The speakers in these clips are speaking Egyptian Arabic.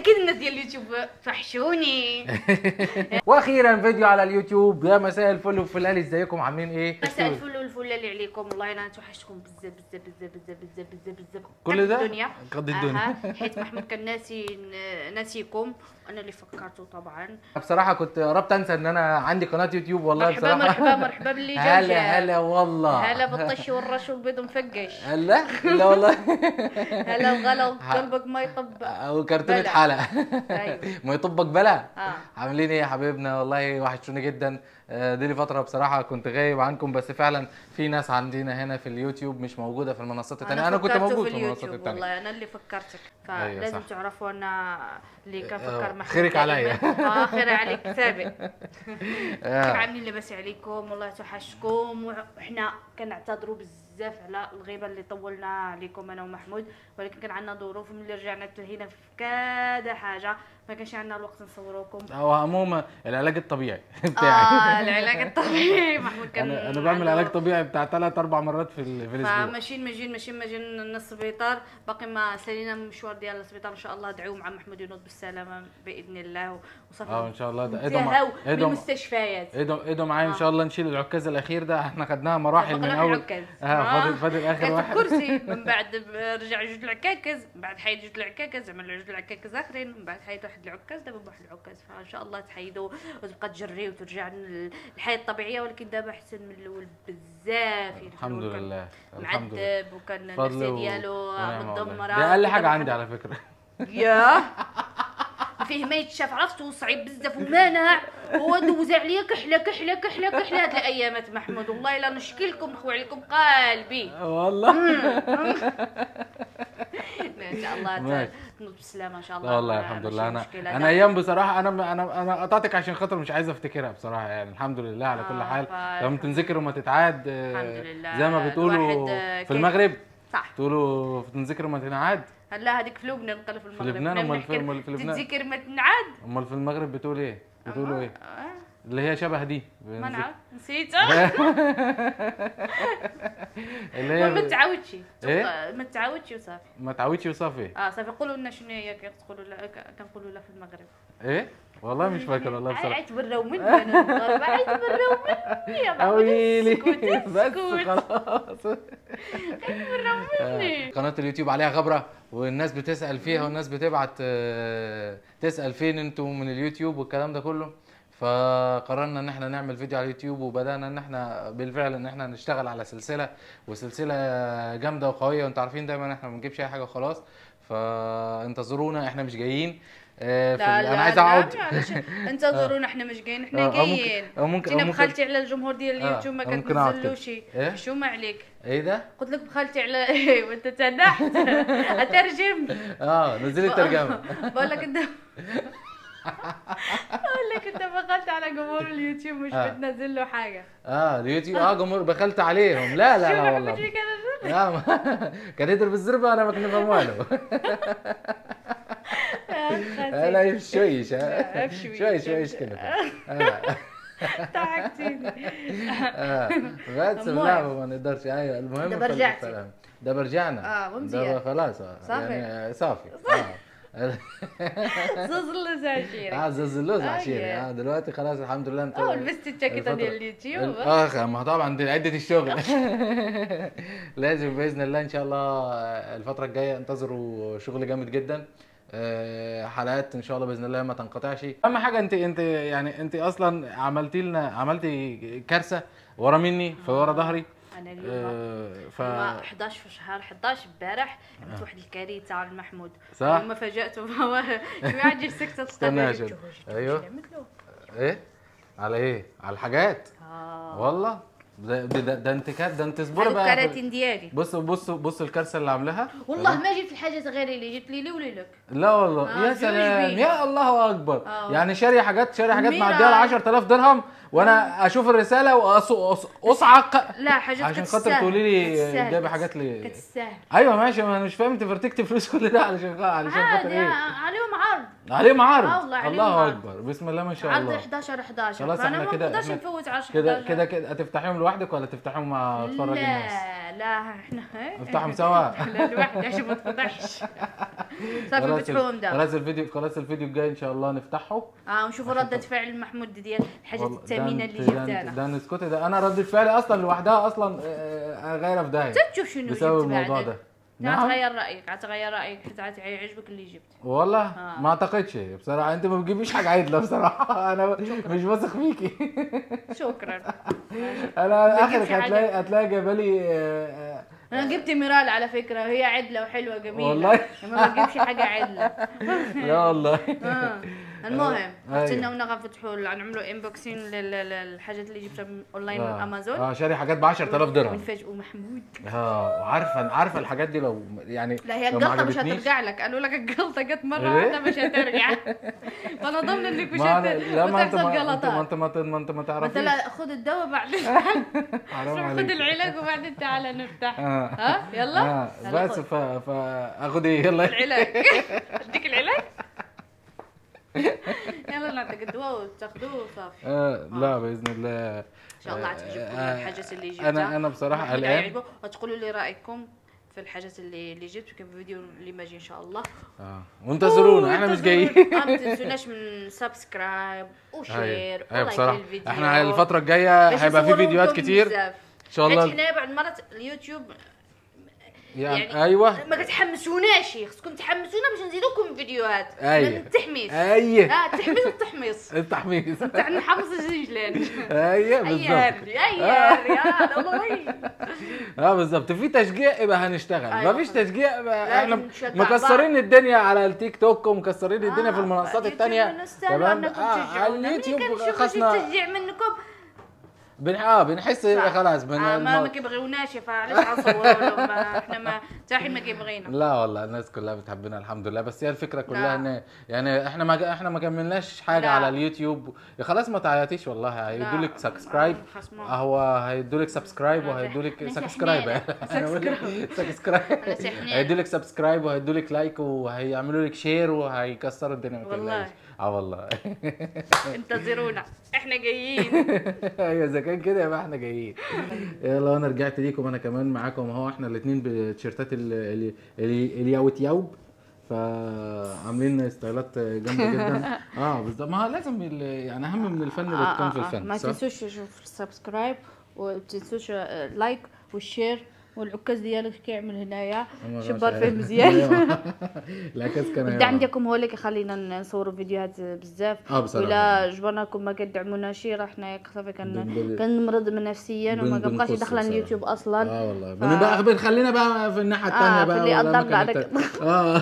اكيد الناس ديال اليوتيوب فحشوني واخيرا فيديو على اليوتيوب يا مساء الفل والفلال ازيكم عاملين ايه مساء الفل والفل اللي عليكم والله انا توحشتكم بزاف بزاف بزاف بزاف بزاف بزاف بزاف كل قد ده؟ الدنيا قد الدنيا. أها. حيت محمود كان ناسي ناسيكم انا اللي فكرته طبعا بصراحه كنت قربت انسى ان انا عندي قناه يوتيوب والله مرحبا بصراحه مرحبا مرحبا باللي جا هلا جا. هلا والله هلا بالطش والرش والبيض مفقش هلا لا والله هلا وغلا وقلبك ما يطبق وكرتونه بلا. حلقه ايوه ما يطبق بلا اه عاملين ايه يا حبايبنا والله وحشوني جدا آه، دي لي فتره بصراحه كنت غايب عنكم بس فعلا في ناس عندنا هنا في اليوتيوب مش موجوده في المنصات التانية انا كنت فكرته موجود في في المنصات اليوتيوب التانية والله انا اللي فكرتك أيوة فلازم صح. تعرفوا انا اللي كان آه، فكر محمود خيرك دائماً. عليا. اه خير عليك سابق كيف آه. عاملين لاباس عليكم والله توحشكم وحنا كنعتذروا بزاف على الغيبه اللي طولنا عليكم انا ومحمود ولكن كان عندنا ظروف ملي رجعنا تلهينا في كذا حاجه ما كانش عندنا الوقت نصوروكم هو عموما العلاج الطبيعي اه بتاعي العلاج الطبيعي محمود كان انا انا بعمل عنده- علاج طبيعي بتاع ثلاث اربع مرات في ال- في الاسبوع فماشيين ماشيين ماشيين ماشيين للسبيطار باقي ما سالينا المشوار ديال السبيطار ان شاء الله دعيو مع محمود ينوض بالسلامه باذن الله وصافي اه ان شاء الله ده ادعوا انتهوا مع- ادعوا بالمستشفيات ادعوا ادعوا معايا ان آه. شاء الله نشيل العكاز الاخير ده احنا خدناها مراحل من بقى اول العكاز. اه فاضل فاضل اخر كان في واحد الكرسي من بعد ب- رجع جوج العكاكز من بعد حيد جوج العكاكز عمل جوج العكاكز اخرين من بعد حيد واحد العكاز دابا بواحد العكاز فان شاء الله تحيدوا وتبقى تجري وترجع للحياه الطبيعيه ولكن دابا احسن من الاول بزاف يعني الحمد الأول كان لله الحمد لله معذب وكان فضل النفسيه و- ديالو ونعم والله. متدمره دي اقل حاجه ودابا عندي على فكره ياه ما فيه ما يتشاف عرفتو صعيب بزاف ومانع هو دوز عليا كحله كحله كحله كحله هاد الايامات محمود والله الا نشكي لكم نخوي عليكم قلبي والله ان شاء الله ماشي. تنوض بالسلامه ان شاء لا الله والله ما- الحمد ماشي لله انا مشكلة. انا ايام بصراحه انا انا انا قطعتك عشان خاطر مش عايز افتكرها بصراحه يعني الحمد لله على كل آه، حال ف- لما تنذكر وما تتعاد آه، الحمد لله. زي ما بتقولوا الواحد، آه، في كيف- المغرب صح تقولوا تنذكر وما تنعاد هلا هذيك في لبنان قال في المغرب لبنان، إحنا أمال بنحكي في- أمال في لبنان؟ تتذكر ما تنعاد امال في المغرب بتقول ايه بتقولوا ايه آه، اللي هي شبه دي ما نعرف نسيت اللي هي ما تعاودش إيه؟ ما تعاودش وصافي ما تعودش وصافي اه صافي قولوا لنا شنو هي كتقولوا لا ك- كنقولوا لا في المغرب ايه والله مش فاكر والله بصراحه عيتبراو مني انا المغاربه عيتبراو مني يا محمود اويلي اسكت بس اسكت خلاص مني. قناه اليوتيوب عليها غبره والناس بتسال فيها والناس بتبعت آه، تسال فين انتوا من اليوتيوب والكلام ده كله فقررنا ان احنا نعمل فيديو على اليوتيوب وبدانا ان احنا بالفعل ان احنا نشتغل على سلسله وسلسله جامده وقويه وانتوا عارفين دايما احنا ما بنجيبش اي حاجه وخلاص فانتظرونا احنا مش جايين آه، في لا ال- لا انا عايز لا، اقعد معلش انتظرونا احنا مش جايين آه، احنا أو ممكن- جايين أو ممكن- أو جينا ممكن- بخالتي على الجمهور ديال آه، اليوتيوب ما أو ممكن أقعد كده. كتنزلوش إيه؟ شو ما عليك ايه ده؟ قلت لك بخالتي على ايه وانت تنحت اترجم اه نزلي الترجمه بقول لك انت بقول لك انت بخلت على جمهور اليوتيوب مش آه. بتنزل له حاجه اه اليوتيوب اه جمهور بخلت عليهم لا لا شو لا ما والله حبيتش كده لا ما- كان يضرب الزربه انا ما كنا فهمانه لا شويش لا، آه. بشويش. شوي شويش كده آه. ضحكتيني آه. بس المهم. لا ما نقدرش ايوه المهم ده فال- برجعتي. فال- ده برجعنا آه، ده ممزية. خلاص آه. صافي. يعني صافي آه. زوز زعشيري اه زلزلوز آه، عشيري يا. اه دلوقتي خلاص الحمد لله انت اه لبست الجاكيته الفترة- ديال اليوتيوب ال- اه ما طبعا دي عده الشغل لازم باذن الله ان شاء الله الفتره الجايه انتظروا شغل جامد جدا آه، حلقات ان شاء الله باذن الله ما تنقطعش اهم حاجه انت انت يعني انت اصلا عملتي لنا عملتي كارثه ورا مني في ورا ظهري انا اليوم آه، ف اليوم 11 في شهر 11 امبارح عملت واحد الكارثه على محمود صح؟ اليوم فاجأته فهو قاعد جي سكتة استنى يا تقريبا شد. أيوه. ايه على ايه على الحاجات اه والله ده ده, ده, ده انت كات ده انت اصبري هذوك بقى الكراتين ديالي بص بص بص الكارثه اللي عاملاها والله ما جبت الحاجات غير اللي جبت لي لي ولا لك لا والله آه، يا جوج سلام بيه. يا الله اكبر آه. يعني شاري حاجات شاري حاجات ميرا. معديه ال 10000 درهم وانا اشوف الرساله واصعق لا حاجات عشان كتستاهل. خاطر تقولي لي كتستاهل. جايبه حاجات لي كتستاهل ايوه ماشي ما انا مش فاهم انت فرتكت فلوس كل ده علشان خ- علشان خاطر عادي ايه عليهم عرض عليهم عرض آه والله عليهم الله عرض. اكبر بسم الله ما شاء عرض الله 11 11 خلاص فانا احنا ما كده نقدرش احنا نفوت 10 كده 11 كده كده هتفتحيهم لوحدك ولا تفتحيهم مع اتفرج الناس لا لا احنا نفتحهم سوا لا الواحد عشان ما تفضحش صافي خلاص فتحوهم دابا خلاص الفيديو خلاص الفيديو الجاي ان شاء الله نفتحه اه ونشوفوا ردة فعل محمود ديال الحاجات والله الثمينة ده اللي انت- ده جبتها انت- انا ده انا اسكتي ده انا ردة فعلي اصلا لوحدها اصلا آه، آه، غايره في داهيه تشوف شنو بسبب جبت الموضوع بعدين. ده لا نعم تغير رايك عتغير رايك حتى يعجبك اللي جبت والله آه. ما اعتقدش بصراحه انت ما بتجيبيش حاجه عدله بصراحه انا مش واثق فيكي شكرا انا اخرك بتجيبش حاجة. هتلاقي هتلاقي جايبه لي آه، آه، انا جبت ميرال على فكره هي عدله وحلوه جميله والله؟ ما بجيبش حاجه عدله لا والله آه. المهم أيوة. حسنا ونغنفتحوا نعملوا انبوكسين للحاجات اللي جبتها من اونلاين من آه. امازون اه شاري حاجات ب 10000 درهم ونفاجئوا محمود اه وعارفه عارفه الحاجات دي لو يعني لا هي لو ما القلطه مش عجبتنيش- هترجع لك قالوا لك القلطه جت مره إيه؟ واحده مش هترجع فانا ضامنه انك مش ما أنا- لا ما انت هتحصل ما انت ما غلطات انت ما انت ما انت ما انت تعرفيش لا خد الدواء بعدين حرام روح خد عليك العلاج وبعدين تعالى نفتح اه ها يلا اه يلا بس خد. ف فاخد ايه يلا العلاج اديك العلاج يلا نعطيك الدواء وتاخذوه وصافي آه لا باذن الله ان شاء الله عتعجبكم آه، الحاجات اللي جبتها انا انا بصراحه محمود قلقان عيعجبه وتقولوا لي رايكم في الحاجات اللي اللي جبت وكان في الفيديو اللي ما جي ان شاء الله اه وانتظرونا احنا مش جايين آه، ما تنسوناش من سبسكرايب وشير ايوه ولايك بصراحه للفيديو احنا الفتره الجايه باش هيبقى في نصوروا فيديوهات لكم كتير بزاف. ان شاء حيت الله حنايا بعض المرات اليوتيوب يعني يعني ايوه ما كتحمسوناش خصكم تحمسونا باش نزيدوكم فيديوهات أيوة. من التحميس اييه اه التحميس والتحميص التحميص تاع نحمص الجلان اييه اي بالظبط هاري اي هاري آه، والله اه بالظبط في تشجيع يبقى هنشتغل أيوة. ما فيش تشجيع يبقى لازم احنا نشجع مكسرين الدنيا على التيك توك ومكسرين الدنيا في آه، المنصات اليوتيوب التانية نستاهلوا تمام انكم آه على تشجعونا اليوتيوب ملي كنشوفوا شي خاصنا تشجيع منكم بن... اه بنحس صح. خلاص بن... آه ما ما الم- كيبغيوناش فعلاش غنصوروا لهم ما احنا ما حتى حين ما كيبغينا لا والله الناس كلها بتحبنا الحمد لله بس هي الفكره كلها لا. ان يعني احنا ما احنا ما كملناش حاجه لا. على اليوتيوب يا خلاص ما تعيطيش والله هيدوا لك سبسكرايب خصمهم. هو هيدوا لك سبسكرايب وهيدوا لك ناس سبسكرايب حنينة. سبسكرايب ناس حنينة. هيدوا لك سبسكرايب وهيدوا لك لايك وهيعملوا لك شير وهيكسروا الدنيا ما والله. تقلقيش. اه والله انتظرونا احنا جايين ايوه اذا كان كده يبقى احنا جايين يلا انا رجعت ليكم انا كمان معاكم اهو احنا الاثنين بتيشيرتات ال- ال- ال- الياوت ياوب فعاملين ستايلات جامده جدا اه بالظبط ما هو لازم ال- يعني اهم من الفن اللي تكون في الفن ما صح؟ تنسوش تشوفوا السبسكرايب وتنسوش لايك والشير والعكاز ديالك كيعمل هنايا ما شبار غاش- فيه مزيان أيوة. العكاز كان الدعم ديالكم هو اللي كيخلينا نصوروا فيديوهات بزاف اه بصراحه ولا جبرناكم ما كدعموناش راه حنايا صافي كن بن- كنمرض من نفسيا وما بن- كنبقاش بنقص داخله بصراحة. اليوتيوب اصلا اه والله ف- بنبقى بنخلينا بقى في الناحيه الثانيه آه، بقى في اللي ولا قدر مكان بعدك. الت- اه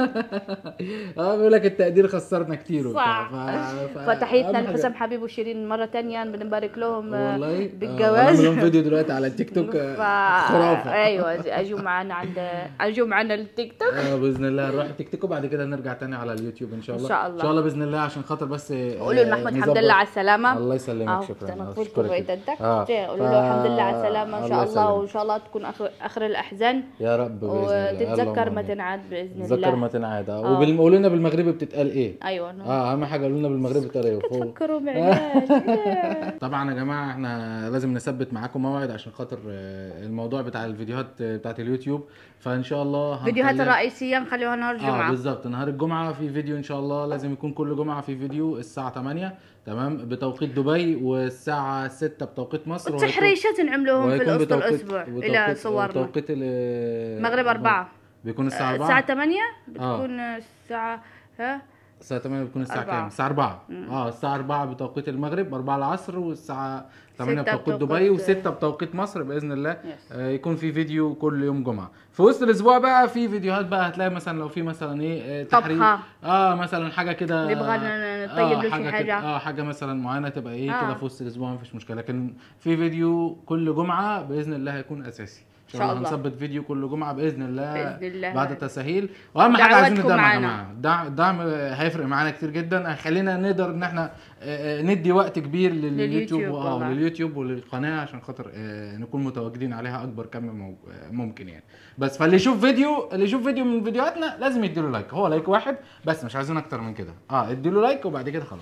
اه بيقول لك التقدير خسرنا كتير وبتاع صح. ف... ف... فتحيتنا أهم حاجة- لحسام حبيب وشيرين مره تانية بنبارك لهم آه، والله بالجواز آه لهم فيديو دلوقتي على التيك توك آه، ف... خرافه ايوه اجوا معنا عند اجوا معنا التيك توك اه باذن الله نروح التيك توك وبعد كده نرجع تاني على اليوتيوب ان شاء إن الله شاء الله. ان شاء الله باذن الله عشان خاطر بس آه، قولوا لمحمود الحمد نظبط. لله على السلامه الله يسلمك أهو شكرا انا آه، قلت أشكرك. لكم بيتك آه، قولوا ف- له الحمد لله على السلامه ان شاء الله يسلمك. وان شاء الله تكون اخر اخر الاحزان يا رب باذن الله وتتذكر اللهم ما آمين. تنعاد باذن تذكر الله ما تنعاد آه. اه وبال- قولوا لنا بالمغربي بتتقال ايه ايوه اه اهم حاجه قولوا لنا بالمغربي بتتقال ايه فوق. تفكروا معايا طبعا يا جماعه احنا لازم نثبت معاكم موعد عشان خاطر آه، الموضوع بتاع الفيديوهات آه، بتاعت اليوتيوب فان شاء الله فيديوهات هنخليها- الرئيسيه نخليوها نهار اه الجمعه بالظبط نهار الجمعه في فيديو ان شاء الله لازم يكون كل جمعه في فيديو الساعه 8 تمام بتوقيت دبي والساعه 6 بتوقيت مصر وهيكون- والتحريشات نعملوهم في وهيكون الوسط بتوقيت- الاسبوع الى وتوقيت- صورنا توقيت ال- المغرب أربعة. بيكون الساعه 4 الساعه 8 بتكون الساعه ها الساعة 8 بتكون الساعة أربعة. كام؟ الساعة 4 اه الساعة 4 بتوقيت المغرب 4 العصر والساعة 8 ستة بتوقيت بتوقيت- دبي و6 بتوقيت مصر بإذن الله Yes. آه يكون في فيديو كل يوم جمعة في وسط الأسبوع بقى في فيديوهات بقى هتلاقي مثلا لو في مثلا إيه آه، تحرير طبخة. اه مثلا حاجة كده نبغى ن- نطيب له شي حاجة حاجة. كده- اه حاجة مثلا معينة تبقى إيه آه. كده في وسط الأسبوع مفيش مشكلة لكن في فيديو كل جمعة بإذن الله هيكون أساسي إن شاء شاء الله الله. هنثبت فيديو كل جمعة بإذن الله بإذن الله. بعد التسهيل واهم حاجه عايزين دعواتكم الدعم يا معانا. جماعه الدعم الدعم هيفرق معانا كتير جدا هيخلينا نقدر ان احنا آه، آه، ندي وقت كبير لليوتيوب لليوتيوب اه والله. لليوتيوب وللقناه عشان خاطر آه، نكون متواجدين عليها اكبر كم مو- آه، ممكن يعني بس فاللي يشوف فيديو اللي يشوف فيديو من فيديوهاتنا لازم يديله لايك هو لايك واحد بس مش عايزين اكتر من كده اه اديله لايك وبعد كده خلاص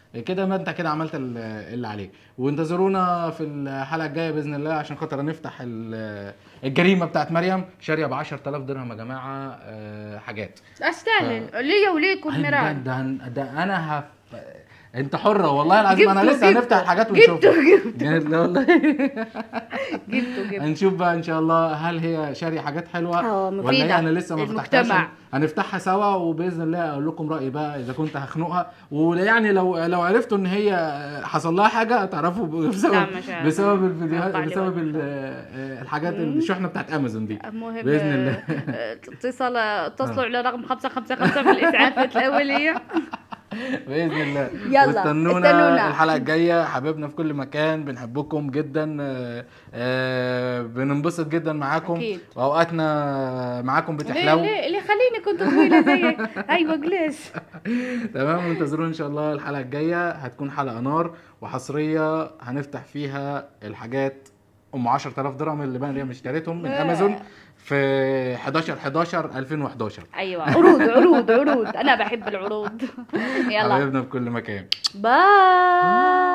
كده ما انت كده عملت ال- اللي عليك وانتظرونا في الحلقه الجايه باذن الله عشان خاطر نفتح ال- الجريمه بتاعت مريم شاريه ب 10000 درهم يا جماعه آه، حاجات استاهل ليا وليكم ده, ميران ده, ده انا هف انت حره والله العظيم انا جبته- لسه جبته. هنفتح الحاجات جبته- ونشوفها لا والله جبته جبته هنشوف بقى ان شاء الله هل هي شاريه حاجات حلوه اه، ولا مفيدة هي انا لسه ما فتحتهاش للمجتمع. هنفتحها سوا وباذن الله اقول لكم رايي بقى اذا كنت هخنقها ويعني لو لو عرفتوا ان هي حصل لها حاجه هتعرفوا بسبب لا، مش عارف. بسبب الفيديوهات هقطع لي بسبب وجهك. ال- آه، الحاجات الشحنه بتاعت امازون دي المهم بإذن الله. آه، اتصال اتصلوا على رقم 555 في الاسعافات الاوليه باذن الله يلا، واستنونا استنونا. الحلقه الجايه حبايبنا في كل مكان بنحبكم جدا آه، آه، بننبسط جدا معاكم أكيد. واوقاتنا معاكم ليه بتحلو ليه ليه خليني كنت طويله زيك ايوه جلس تمام وانتظرونا ان شاء الله الحلقه الجايه هتكون حلقه نار وحصريه هنفتح فيها الحاجات ام 10000 درهم اللي مريم اشتريتهم من امازون في 11 11 2011 ايوه عروض عروض عروض انا بحب العروض يلا حبايبنا في كل مكان باي